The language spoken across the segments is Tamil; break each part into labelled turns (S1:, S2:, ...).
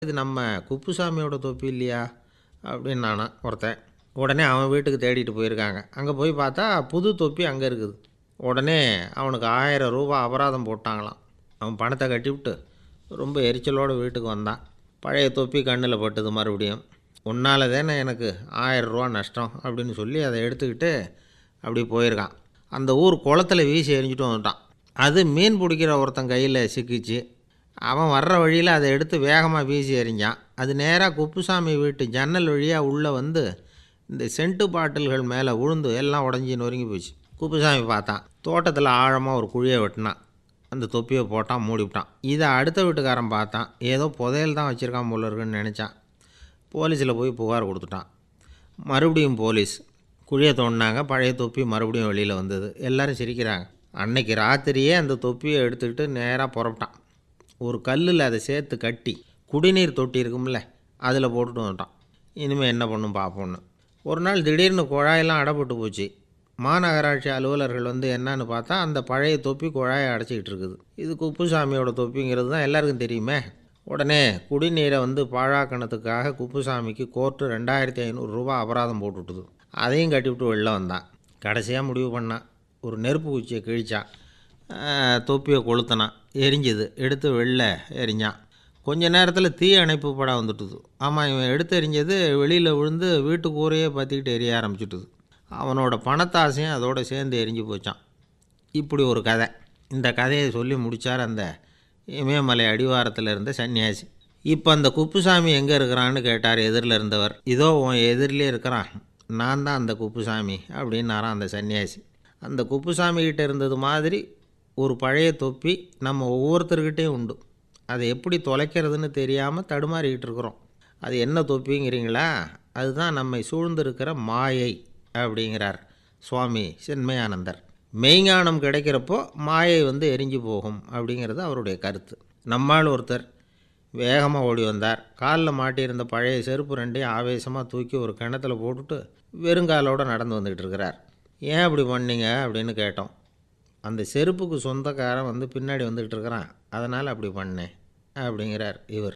S1: இது நம்ம குப்புசாமியோட தொப்பி இல்லையா அப்படின்னு நானா ஒருத்தன் உடனே அவன் வீட்டுக்கு தேடிட்டு போயிருக்காங்க அங்கே போய் பார்த்தா புது தொப்பி அங்கே இருக்குது உடனே அவனுக்கு ஆயிரம் ரூபாய் அபராதம் போட்டாங்களாம் அவன் பணத்தை கட்டிவிட்டு ரொம்ப எரிச்சலோடு வீட்டுக்கு வந்தான் பழைய தொப்பி கண்ணில் பட்டது மறுபடியும் உன்னால் தானே எனக்கு ஆயிரம் ரூபா நஷ்டம் அப்படின்னு சொல்லி அதை எடுத்துக்கிட்டு அப்படி போயிருக்கான் அந்த ஊர் குளத்துல வீசி எரிஞ்சிட்டு வந்துட்டான் அது மீன் பிடிக்கிற ஒருத்தன் கையில் சிக்கிச்சு அவன் வர்ற வழியில் அதை எடுத்து வேகமாக வீசி எறிஞ்சான் அது நேராக குப்புசாமி வீட்டு ஜன்னல் வழியாக உள்ளே வந்து இந்த சென்ட்டு பாட்டில்கள் மேலே விழுந்து எல்லாம் உடஞ்சி நொறுங்கி போச்சு குப்புசாமி பார்த்தான் தோட்டத்தில் ஆழமாக ஒரு குழியை வெட்டினான் அந்த தொப்பியை போட்டான் மூடிவிட்டான் இதை அடுத்த வீட்டுக்காரன் பார்த்தான் ஏதோ புதையல் தான் வச்சுருக்கான் போல இருக்குன்னு நினச்சான் போலீஸில் போய் புகார் கொடுத்துட்டான் மறுபடியும் போலீஸ் குழியை தோண்டினாங்க பழைய தொப்பி மறுபடியும் வெளியில் வந்தது எல்லாரும் சிரிக்கிறாங்க அன்னைக்கு ராத்திரியே அந்த தொப்பியை எடுத்துக்கிட்டு நேராக புறப்பட்டான் ஒரு கல்லில் அதை சேர்த்து கட்டி குடிநீர் தொட்டி இருக்கும்ல அதில் போட்டுட்டு வந்துட்டான் இனிமேல் என்ன பண்ணும் பார்ப்போன்னு ஒரு நாள் திடீர்னு குழாயெல்லாம் அடைப்பட்டு போச்சு மாநகராட்சி அலுவலர்கள் வந்து என்னன்னு பார்த்தா அந்த பழைய தொப்பி குழாயை அடைச்சிக்கிட்டு இருக்குது இது குப்புசாமியோட தொப்பிங்கிறது தான் எல்லாருக்கும் தெரியுமே உடனே குடிநீரை வந்து பாழாக்கணத்துக்காக குப்புசாமிக்கு கோர்ட்டு ரெண்டாயிரத்தி ஐநூறுரூவா அபராதம் போட்டுவிட்டுது அதையும் கட்டிவிட்டு வெளில வந்தான் கடைசியாக முடிவு பண்ணான் ஒரு நெருப்பு குச்சியை கிழிச்சான் ஆஹ், தொப்பியை கொளுத்தினான் எரிஞ்சுது எடுத்து வெளில எரிஞ்சான் கொஞ்ச நேரத்தில் தீ அணைப்பு படம் வந்துட்டுது ஆமாம் இவன் எடுத்து எரிஞ்சது வெளியில் விழுந்து வீட்டு கூரையே பற்றிக்கிட்டு எரிய ஆரம்பிச்சுட்டுது அவனோட பணத்தாசையும் அதோடு சேர்ந்து எரிஞ்சு போச்சான் இப்படி ஒரு கதை இந்த கதையை சொல்லி முடித்தார் அந்த இமயமலை அடிவாரத்தில் இருந்த சன்னியாசி இப்போ அந்த குப்புசாமி எங்கே இருக்கிறான்னு கேட்டார் எதிரில் இருந்தவர் இதோ உன் எதிரிலே இருக்கிறான் நான் தான் அந்த குப்புசாமி அப்படின்னாராம் அந்த சன்னியாசி அந்த குப்புசாமி கிட்ட இருந்தது மாதிரி ஒரு பழைய தொப்பி நம்ம ஒவ்வொருத்தர்கிட்டையும் உண்டு அதை எப்படி தொலைக்கிறதுன்னு தெரியாமல் தடுமாறிக்கிட்டு இருக்கிறோம் அது என்ன தொப்பிங்கிறீங்களா அதுதான் நம்மை சூழ்ந்திருக்கிற மாயை அப்படிங்கிறார் சுவாமி சென்மயானந்தர் மெய்ஞானம் கிடைக்கிறப்போ மாயை வந்து எரிஞ்சு போகும் அப்படிங்கிறது அவருடைய கருத்து நம்மால் ஒருத்தர் வேகமாக ஓடி வந்தார் காலில் மாட்டியிருந்த பழைய செருப்பு ரெண்டையும் ஆவேசமாக தூக்கி ஒரு கிணத்துல போட்டுட்டு வெறுங்காலோடு நடந்து வந்துக்கிட்டு இருக்கிறார் ஏன் அப்படி பண்ணீங்க அப்படின்னு கேட்டோம் அந்த செருப்புக்கு சொந்தக்காரன் வந்து பின்னாடி வந்துக்கிட்டு இருக்கிறான் அதனால் அப்படி பண்ணேன் அப்படிங்கிறார் இவர்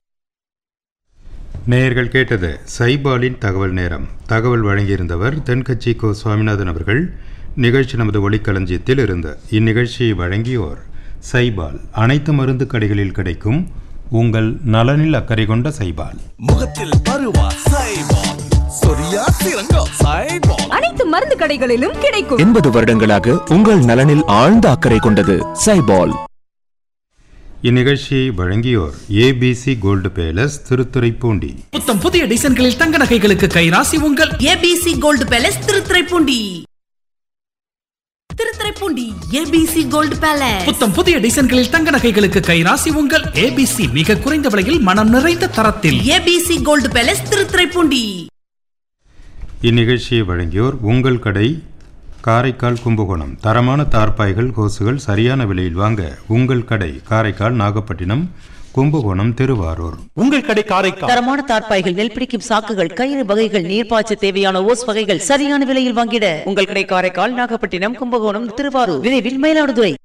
S2: நேயர்கள் கேட்டது சைபாலின் தகவல் நேரம் தகவல் வழங்கியிருந்தவர் தென்கட்சி கோ சுவாமிநாதன் அவர்கள் நிகழ்ச்சி நமது ஒளிக்களஞ்சியத்தில் இருந்த இந்நிகழ்ச்சியை வழங்கியோர் சைபால் அனைத்து மருந்து கடைகளில் கிடைக்கும் உங்கள் நலனில் அக்கறை கொண்ட சைபால்
S3: முகத்தில் பருவா சைபால் சொரியா சிறங்கம் சைபால்
S4: அனைத்து மருந்து கடைகளிலும் கிடைக்கும்
S5: எண்பது வருடங்களாக உங்கள் நலனில் ஆழ்ந்த அக்கறை கொண்டது சைபால்
S2: இந்நிகழ்ச்சியை வழங்கியோர் ஏபிசி கோல்டு பேலஸ் திருத்துறைப்பூண்டி
S6: புத்தம் புதிய டிசைன்களில் தங்க நகைகளுக்கு கைராசி உங்கள்
S7: ABC gold palace Thiruthuraipoondi Thiruthuraipoondi ABC gold palace
S6: புத்தம் புதிய டிசைன்களில் தங்க நகைகளுக்கு கைராசி உங்கள் ஏபிசி மிக குறைந்த விலையில் மனம் நிறைந்த தரத்தில்
S7: ஏபிசி கோல்டு பேலஸ் திருத்துறைப்பூண்டி
S2: இந்நிகழ்ச்சியை வழங்கியோர் உங்கள் கடை காரைக்கால் கும்பகோணம் தரமான தார்பாய்கள் ஹோசுகள் சரியான விலையில் வாங்க உங்கள் கடை காரைக்கால் நாகப்பட்டினம் கும்பகோணம் திருவாரூர்
S3: உங்கள் கடை காரைக்கால்
S8: தரமான தார்ப்பாய்கள் நெல் பிடிக்கும் சாக்குகள் கயிறு வகைகள் நீர்ப்பாய்ச்ச தேவையான ஓஸ் வகைகள் சரியான விலையில் வாங்கிட உங்கள் கடை காரைக்கால் நாகப்பட்டினம் கும்பகோணம் திருவாரூர் விரைவில் மயிலாடுதுறை